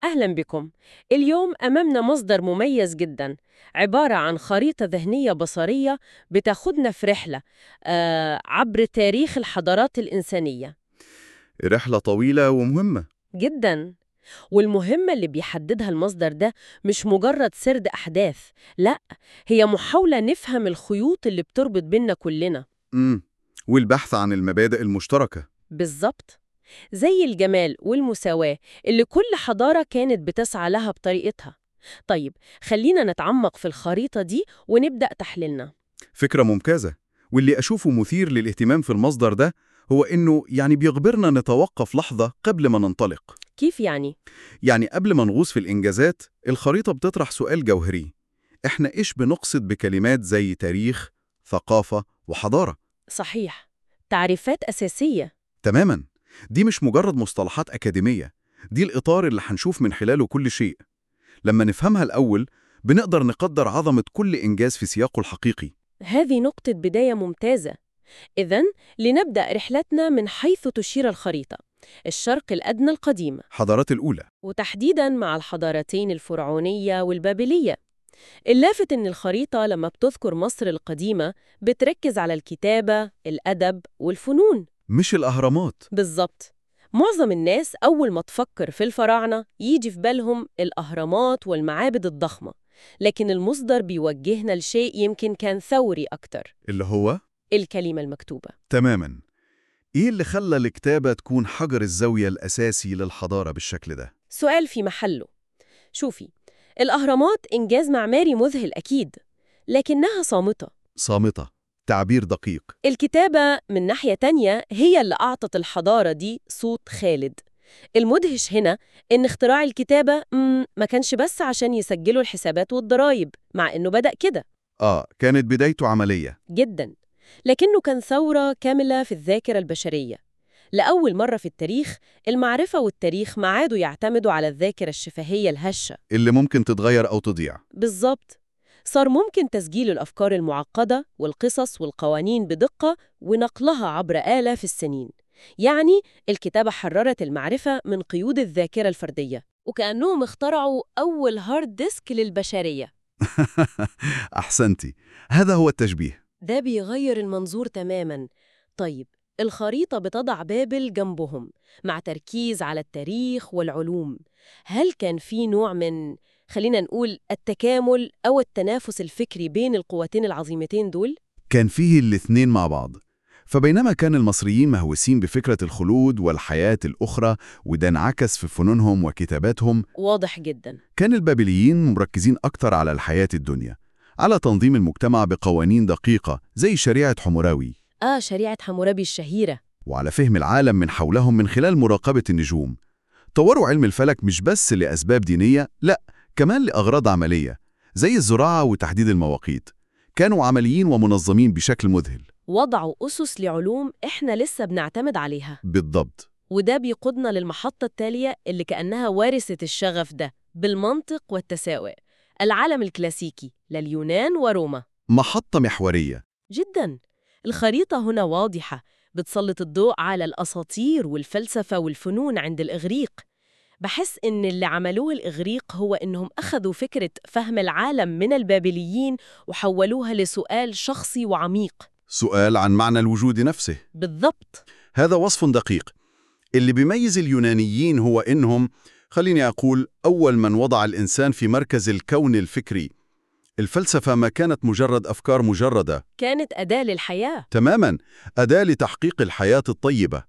أهلا بكم. اليوم أمامنا مصدر مميز جدا عبارة عن خريطة ذهنية بصرية بتاخدنا في رحلة آه عبر تاريخ الحضارات الإنسانية رحلة طويلة ومهمة جدا والمهمة اللي بيحددها المصدر ده مش مجرد سرد أحداث لا هي محاولة نفهم الخيوط اللي بتربط بيننا كلنا امم والبحث عن المبادئ المشتركة بالظبط زي الجمال والمساواة اللي كل حضارة كانت بتسعى لها بطريقتها طيب خلينا نتعمق في الخريطة دي ونبدأ تحليلنا فكرة ممتازة واللي أشوفه مثير للاهتمام في المصدر ده هو إنه يعني بيجبرنا نتوقف لحظة قبل ما ننطلق كيف يعني؟ يعني قبل ما نغوص في الإنجازات الخريطة بتطرح سؤال جوهري إحنا إيش بنقصد بكلمات زي تاريخ، ثقافة وحضارة؟ صحيح تعريفات أساسية تماماً دي مش مجرد مصطلحات أكاديمية دي الإطار اللي هنشوف من خلاله كل شيء لما نفهمها الأول بنقدر نقدر عظمة كل إنجاز في سياقه الحقيقي هذه نقطة بداية ممتازة إذا لنبدأ رحلتنا من حيث تشير الخريطة الشرق الأدنى القديم حضارات الأولى وتحديداً مع الحضارتين الفرعونية والبابلية اللافت إن الخريطة لما بتذكر مصر القديمة بتركز على الكتابة، الأدب والفنون مش الأهرامات بالظبط معظم الناس أول ما تفكر في الفراعنة يجي في بالهم الأهرامات والمعابد الضخمة لكن المصدر بيوجهنا لشيء يمكن كان ثوري أكتر اللي هو الكلمة المكتوبة تماماً إيه اللي خلى الكتابة تكون حجر الزاوية الأساسي للحضارة بالشكل ده؟ سؤال في محله شوفي الأهرامات إنجاز معماري مذهل أكيد لكنها صامتة صامتة تعبير دقيق الكتابة من ناحية تانية هي اللي أعطت الحضارة دي صوت خالد المدهش هنا إن اختراع الكتابة مم، ما كانش بس عشان يسجلوا الحسابات والضرايب مع إنه بدأ كده آه كانت بدايته عملية جدا لكنه كان ثورة كاملة في الذاكرة البشرية لأول مرة في التاريخ المعرفة والتاريخ ما عادوا يعتمدوا على الذاكرة الشفهية الهشة اللي ممكن تتغير أو تضيع بالظبط صار ممكن تسجيل الأفكار المعقدة والقصص والقوانين بدقة ونقلها عبر آلاف السنين يعني الكتابة حررت المعرفة من قيود الذاكرة الفردية وكأنهم اخترعوا أول هارد ديسك للبشرية أحسنتي هذا هو التشبيه ده بيغير المنظور تماماً طيب الخريطة بتضع بابل جنبهم مع تركيز على التاريخ والعلوم هل كان في نوع من خلينا نقول التكامل أو التنافس الفكري بين القوتين العظيمتين دول؟ كان فيه الاثنين مع بعض فبينما كان المصريين مهووسين بفكرة الخلود والحياة الأخرى وده انعكس في فنونهم وكتاباتهم واضح جدا كان البابليين مركزين أكتر على الحياة الدنيا على تنظيم المجتمع بقوانين دقيقة زي شريعة حمورابي آه شريعة حمورابي الشهيرة وعلى فهم العالم من حولهم من خلال مراقبة النجوم طوروا علم الفلك مش بس لأسباب دينية لأ كمان لأغراض عملية زي الزراعة وتحديد المواقيت كانوا عمليين ومنظمين بشكل مذهل وضعوا أسس لعلوم إحنا لسه بنعتمد عليها بالضبط وده بيقودنا للمحطة التالية اللي كأنها وارثة الشغف ده بالمنطق والتساؤل العالم الكلاسيكي لليونان وروما محطة محورية جدا الخريطة هنا واضحة بتسلط الضوء على الأساطير والفلسفة والفنون عند الإغريق بحس إن اللي عملوه الإغريق هو إنهم أخذوا فكرة فهم العالم من البابليين وحولوها لسؤال شخصي وعميق سؤال عن معنى الوجود نفسه بالضبط هذا وصف دقيق اللي بيميز اليونانيين هو إنهم خليني أقول أول من وضع الإنسان في مركز الكون الفكري الفلسفة ما كانت مجرد أفكار مجردة كانت أداة للحياة تماما أداة لتحقيق الحياة الطيبة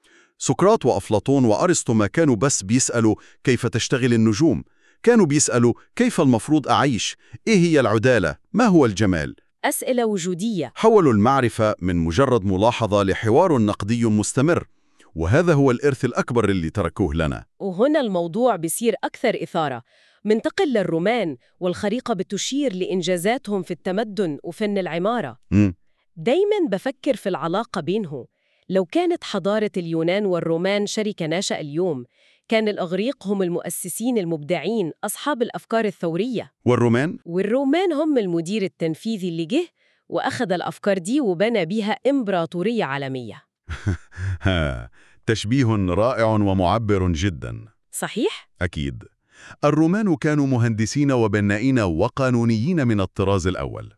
سقراط وأفلاطون وأرسطو ما كانوا بس بيسألوا كيف تشتغل النجوم كانوا بيسألوا كيف المفروض أعيش إيه هي العدالة ما هو الجمال أسئلة وجودية حولوا المعرفة من مجرد ملاحظة لحوار نقدي مستمر وهذا هو الإرث الأكبر اللي تركوه لنا وهنا الموضوع بيصير أكثر إثارة منتقل للرومان والخريطة بتشير لإنجازاتهم في التمدن وفن العمارة مم. دايما بفكر في العلاقة بينهم لو كانت حضارة اليونان والرومان شركة ناشئة اليوم كان الأغريق هم المؤسسين المبدعين أصحاب الأفكار الثورية والرومان والرومان هم المدير التنفيذي اللي جه وأخذ الأفكار دي وبنى بيها إمبراطورية عالمية ها تشبيه رائع ومعبر جدا صحيح؟ أكيد الرومان كانوا مهندسين وبنائين وقانونيين من الطراز الأول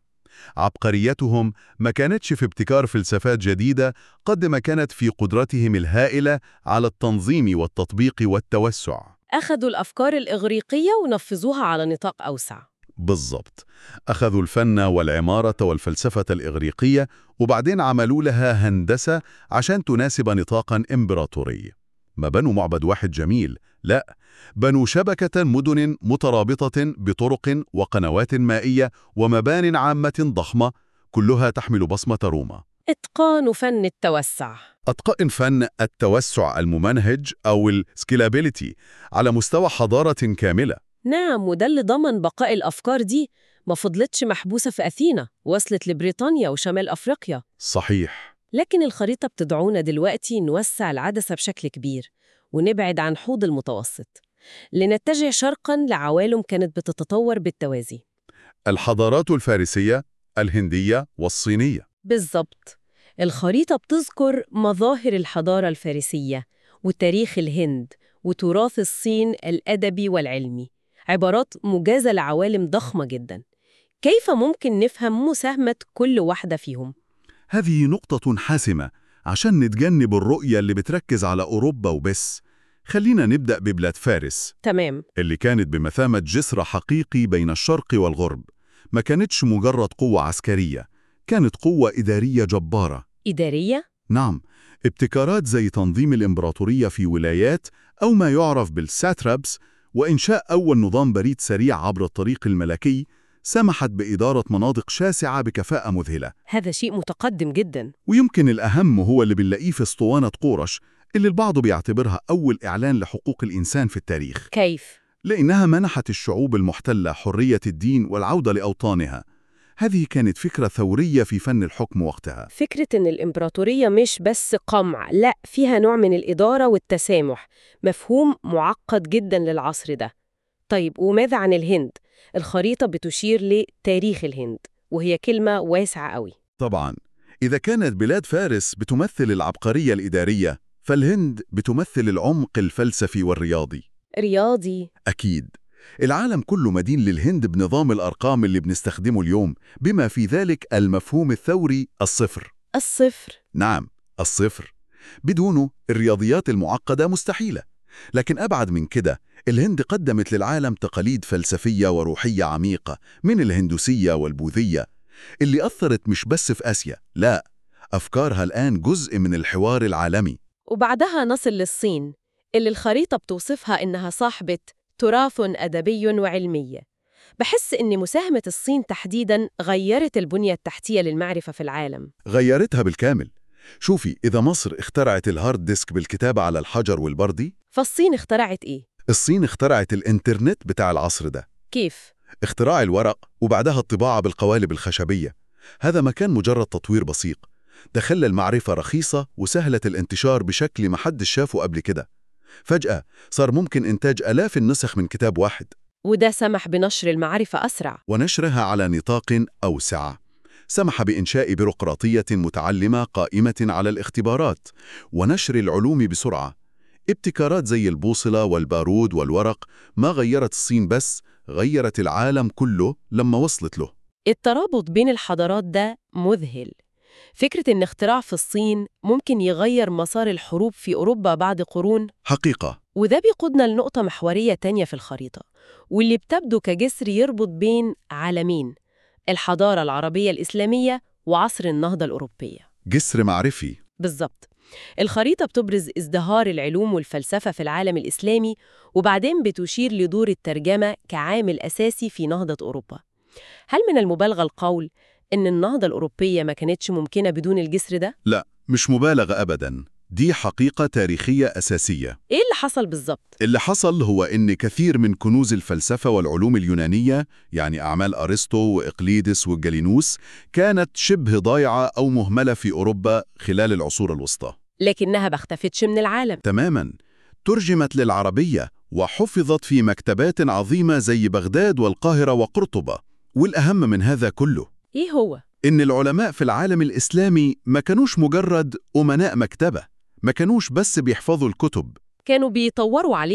عبقريتهم ما كانتش في ابتكار فلسفات جديدة قد ما كانت في قدرتهم الهائلة على التنظيم والتطبيق والتوسع أخذوا الأفكار الإغريقية ونفذوها على نطاق أوسع بالضبط أخذوا الفن والعمارة والفلسفة الإغريقية وبعدين عملوا لها هندسة عشان تناسب نطاقا إمبراطوري ما بنوا معبد واحد جميل لا بنوا شبكة مدن مترابطة بطرق وقنوات مائية ومبان عامة ضخمة كلها تحمل بصمة روما إتقان فن التوسع أتقن فن التوسع الممنهج أو السكيلابيليتي على مستوى حضارة كاملة نعم وده اللي ضمن بقاء الأفكار دي ما فضلتش محبوسة في أثينا وصلت لبريطانيا وشمال أفريقيا صحيح لكن الخريطة بتدعونا دلوقتي نوسع العدسة بشكل كبير ونبعد عن حوض المتوسط لنتجه شرقاً لعوالم كانت بتتطور بالتوازي الحضارات الفارسية الهندية والصينية بالظبط الخريطة بتذكر مظاهر الحضارة الفارسية وتاريخ الهند وتراث الصين الأدبي والعلمي عبارات مجازة لعوالم ضخمة جدا كيف ممكن نفهم مساهمة كل واحدة فيهم؟ هذه نقطة حاسمة عشان نتجنب الرؤية اللي بتركز على أوروبا وبس خلينا نبدأ ببلاد فارس تمام اللي كانت بمثابة جسر حقيقي بين الشرق والغرب ما كانتش مجرد قوة عسكرية كانت قوة إدارية جبارة إدارية؟ نعم ابتكارات زي تنظيم الإمبراطورية في ولايات أو ما يعرف بالساترابس وإنشاء أول نظام بريد سريع عبر الطريق الملكي سمحت بإدارة مناطق شاسعة بكفاءة مذهلة هذا شيء متقدم جدا ويمكن الأهم هو اللي بنلاقيه في اسطوانة قورش اللي البعض بيعتبرها أول إعلان لحقوق الإنسان في التاريخ كيف؟ لأنها منحت الشعوب المحتلة حرية الدين والعودة لأوطانها هذه كانت فكرة ثورية في فن الحكم وقتها فكرة إن الإمبراطورية مش بس قمع لا فيها نوع من الإدارة والتسامح مفهوم معقد جدا للعصر ده طيب وماذا عن الهند؟ الخريطة بتشير لتاريخ الهند وهي كلمة واسعة قوي طبعا إذا كانت بلاد فارس بتمثل العبقرية الإدارية فالهند بتمثل العمق الفلسفي والرياضي رياضي أكيد العالم كله مدين للهند بنظام الأرقام اللي بنستخدمه اليوم بما في ذلك المفهوم الثوري الصفر الصفر نعم الصفر بدونه الرياضيات المعقدة مستحيلة لكن أبعد من كده الهند قدمت للعالم تقاليد فلسفية وروحية عميقة من الهندوسية والبوذية اللي أثرت مش بس في آسيا لا أفكارها الآن جزء من الحوار العالمي وبعدها نصل للصين اللي الخريطة بتوصفها إنها صاحبة تراث أدبي وعلمي بحس إن مساهمة الصين تحديداً غيرت البنية التحتية للمعرفة في العالم غيرتها بالكامل شوفي إذا مصر اخترعت الهارد ديسك بالكتابة على الحجر والبردي فالصين اخترعت إيه؟ الصين اخترعت الإنترنت بتاع العصر ده كيف؟ اختراع الورق وبعدها الطباعة بالقوالب الخشبية هذا ما كان مجرد تطوير بسيط ده خلى المعرفة رخيصة وسهلة الانتشار بشكل ما حدش شافه قبل كده فجأة صار ممكن إنتاج آلاف النسخ من كتاب واحد وده سمح بنشر المعرفة أسرع ونشرها على نطاق أوسع سمح بإنشاء بيروقراطية متعلمة قائمة على الاختبارات ونشر العلوم بسرعة ابتكارات زي البوصلة والبارود والورق ما غيرت الصين بس غيرت العالم كله لما وصلت له الترابط بين الحضارات ده مذهل فكرة إن اختراع في الصين ممكن يغير مسار الحروب في أوروبا بعد قرون حقيقة وده بيقودنا لنقطة محورية تانية في الخريطة واللي بتبدو كجسر يربط بين عالمين الحضارة العربية الإسلامية وعصر النهضة الأوروبية جسر معرفي بالظبط الخريطة بتبرز ازدهار العلوم والفلسفة في العالم الإسلامي وبعدين بتشير لدور الترجمة كعامل أساسي في نهضة أوروبا هل من المبالغة القول إن النهضة الأوروبية ما كانتش ممكنة بدون الجسر ده؟ لا مش مبالغة أبداً دي حقيقة تاريخية أساسية إيه اللي حصل بالظبط؟ اللي حصل هو إن كثير من كنوز الفلسفة والعلوم اليونانية يعني أعمال أرسطو وإقليدس والجالينوس كانت شبه ضايعة أو مهملة في أوروبا خلال العصور الوسطى لكنها ما اختفتش من العالم تماماً ترجمت للعربية وحفظت في مكتبات عظيمة زي بغداد والقاهرة وقرطبة والأهم من هذا كله إيه هو؟ إن العلماء في العالم الإسلامي ما كانوش مجرد أمناء مكتبة ما كانوش بس بيحفظوا الكتب كانوا بيطوروا عليها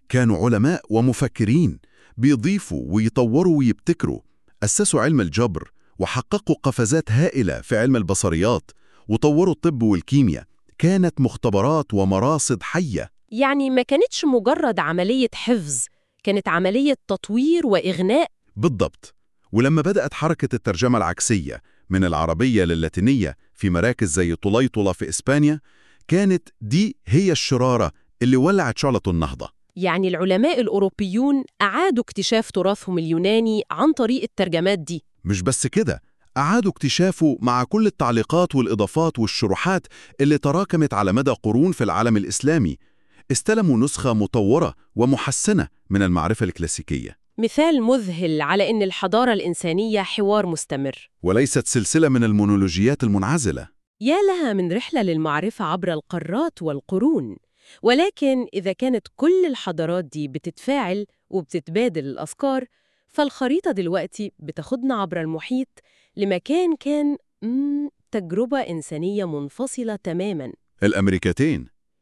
كانوا علماء ومفكرين بيضيفوا ويطوروا ويبتكروا أسسوا علم الجبر وحققوا قفزات هائلة في علم البصريات وطوروا الطب والكيمياء كانت مختبرات ومراصد حية يعني ما كانتش مجرد عملية حفظ كانت عملية تطوير وإغناء بالضبط ولما بدأت حركة الترجمة العكسية من العربية للاتينية في مراكز زي طليطلة في إسبانيا كانت دي هي الشرارة اللي ولعت شعلة النهضة يعني العلماء الأوروبيون أعادوا اكتشاف تراثهم اليوناني عن طريق الترجمات دي مش بس كده أعادوا اكتشافه مع كل التعليقات والإضافات والشروحات اللي تراكمت على مدى قرون في العالم الإسلامي استلموا نسخة مطورة ومحسنة من المعرفة الكلاسيكية مثال مذهل على إن الحضارة الإنسانية حوار مستمر وليست سلسلة من المونولوجيات المنعزلة يا لها من رحلة للمعرفة عبر القارات والقرون ولكن إذا كانت كل الحضارات دي بتتفاعل وبتتبادل الأفكار فالخريطة دلوقتي بتاخدنا عبر المحيط لمكان كان مم تجربة إنسانية منفصلة تماماً الأمريكتين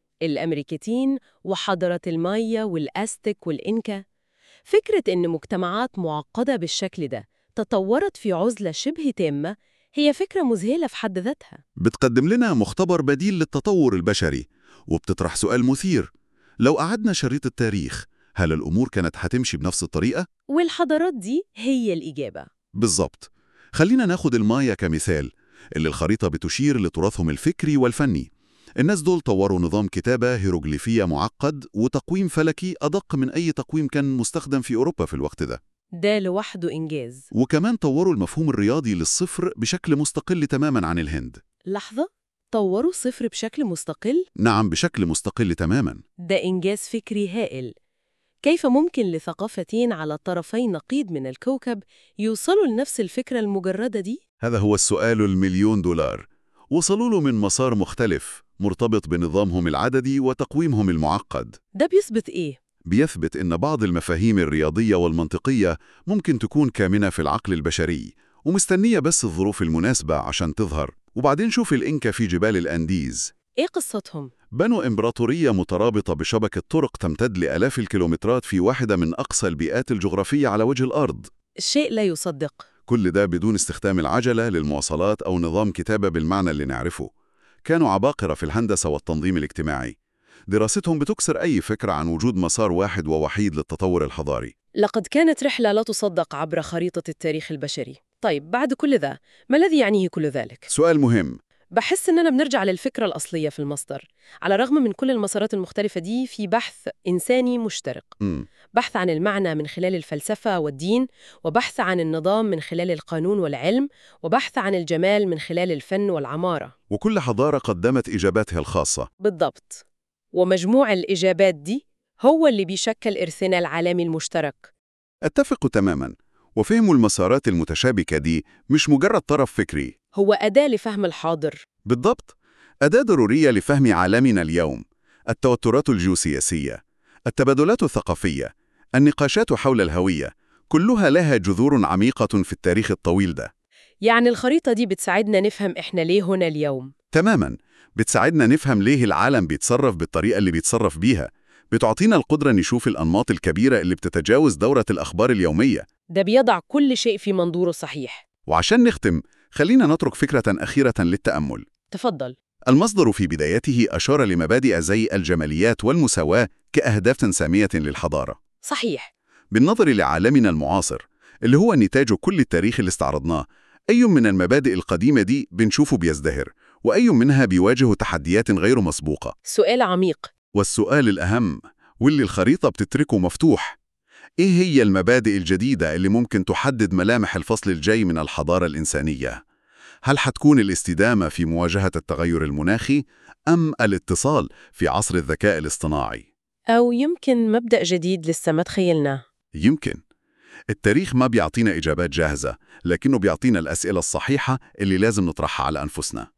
الأمريكتين وحضارة المايا والأستك والإنكا فكرة إن مجتمعات معقدة بالشكل ده تطورت في عزلة شبه تامة هي فكرة مذهلة في حد ذاتها بتقدم لنا مختبر بديل للتطور البشري وبتطرح سؤال مثير لو قعدنا شريط التاريخ هل الأمور كانت هتمشي بنفس الطريقة؟ والحضارات دي هي الإجابة بالظبط خلينا ناخد المايا كمثال اللي الخريطة بتشير لتراثهم الفكري والفني الناس دول طوروا نظام كتابة هيروغليفية معقد وتقويم فلكي أدق من أي تقويم كان مستخدم في أوروبا في الوقت ده ده لوحده إنجاز وكمان طوروا المفهوم الرياضي للصفر بشكل مستقل تماما عن الهند لحظة طوروا صفر بشكل مستقل نعم بشكل مستقل تماما ده إنجاز فكري هائل كيف ممكن لثقافتين على طرفي نقيض من الكوكب يوصلوا لنفس الفكرة المجردة دي؟ هذا هو السؤال المليون دولار وصلوا له من مسار مختلف مرتبط بنظامهم العددي وتقويمهم المعقد ده بيثبت إيه؟ بيثبت إن بعض المفاهيم الرياضية والمنطقية ممكن تكون كامنة في العقل البشري ومستنية بس الظروف المناسبة عشان تظهر وبعدين شوف الإنكا في جبال الأنديز إيه قصتهم؟ بنوا إمبراطورية مترابطة بشبكة طرق تمتد لآلاف الكيلومترات في واحدة من أقصى البيئات الجغرافية على وجه الأرض الشيء لا يصدق كل ده بدون استخدام العجلة للمواصلات أو نظام كتابة بالمعنى اللي نعرفه كانوا عباقرة في الهندسة والتنظيم الاجتماعي دراستهم بتكسر أي فكرة عن وجود مسار واحد ووحيد للتطور الحضاري لقد كانت رحلة لا تصدق عبر خريطة التاريخ البشري طيب بعد كل ذا ما الذي يعنيه كل ذلك؟ سؤال مهم بحس إننا بنرجع للفكرة الأصلية في المصدر على الرغم من كل المسارات المختلفة دي في بحث إنساني مشترك مم. بحث عن المعنى من خلال الفلسفة والدين وبحث عن النظام من خلال القانون والعلم وبحث عن الجمال من خلال الفن والعمارة وكل حضارة قدمت إجاباتها الخاصة بالضبط ومجموع الإجابات دي هو اللي بيشكل إرثنا العالمي المشترك أتفق تماما وفهم المسارات المتشابكة دي مش مجرد طرف فكري هو أداة لفهم الحاضر بالضبط أداة ضرورية لفهم عالمنا اليوم التوترات الجيوسياسية التبادلات الثقافية النقاشات حول الهوية كلها لها جذور عميقة في التاريخ الطويل ده يعني الخريطة دي بتساعدنا نفهم إحنا ليه هنا اليوم تماما بتساعدنا نفهم ليه العالم بيتصرف بالطريقة اللي بيتصرف بيها بتعطينا القدرة نشوف الأنماط الكبيرة اللي بتتجاوز دورة الأخبار اليومية ده بيضع كل شيء في منظوره الصحيح وعشان نختم خلينا نترك فكرة أخيرة للتأمل تفضل المصدر في بدايته أشار لمبادئ زي الجماليات والمساواة كأهداف سامية للحضارة صحيح بالنظر لعالمنا المعاصر اللي هو نتاج كل التاريخ اللي استعرضناه أي من المبادئ القديمة دي بنشوفه بيزدهر وأي منها بيواجه تحديات غير مسبوقة سؤال عميق والسؤال الأهم واللي الخريطة بتتركه مفتوح إيه هي المبادئ الجديدة اللي ممكن تحدد ملامح الفصل الجاي من الحضارة الإنسانية؟ هل حتكون الاستدامة في مواجهة التغير المناخي أم الاتصال في عصر الذكاء الاصطناعي؟ أو يمكن مبدأ جديد لسه ما تخيلناه يمكن التاريخ ما بيعطينا إجابات جاهزة لكنه بيعطينا الأسئلة الصحيحة اللي لازم نطرحها على أنفسنا